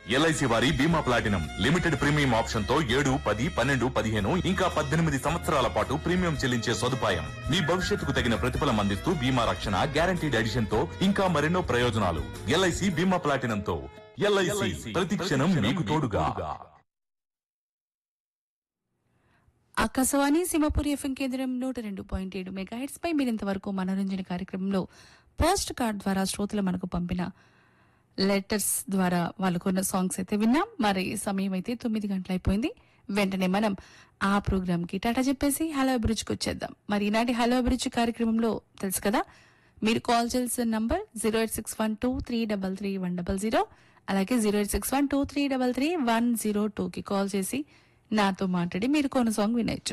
LIC వారి బీమా platinum limited premium option తో ఏడు పది పన్నెండు పదిహేను ఇంకా పద్దెనిమిది సంవత్సరాల పాటు ప్రీమియం చెల్లించే సదుపాయం మీ భవిష్యత్తుకు తగిన ప్రతిఫలం అందిస్తూ బీమా రక్షణ గ్యారంటీడ్ ఎడిషన్ తో ఇంకా మరెన్నో ప్రయోజనాలు ఎల్ఐసి బీమా ప్లాటినం తో ఎల్ఐసి ప్రతి క్షణం మీకు తోడుగా ఆకాశవాణి సింహపురి ఎఫ్ఎం కేంద్రం నూట రెండు పాయింట్ ఏడు మెగా హెడ్స్ పై మీరు ఇంతవరకు మనోరంజన కార్యక్రమంలో పోస్ట్ కార్డ్ ద్వారా శ్రోతలు మనకు పంపిన లెటర్స్ ద్వారా వాళ్ళు కొన్న సాంగ్స్ అయితే విన్నాం మరి సమయం అయితే తొమ్మిది గంటలు అయిపోయింది వెంటనే మనం ఆ ప్రోగ్రామ్ కి టాటా చెప్పేసి హలో అభిరుచికి వచ్చేద్దాం మరి ఈనాటి హలో అభిరుచి కార్యక్రమంలో తెలుసు కదా మీరు కాల్ చేయాల్సిన number zero eight six one two three double three one double zero అలాగే zero eight six one two three double three one zero టూకి కాల్ చేసి నాతో మాట్లాడి మీరు కొన్న సాంగ్ వినొచ్చు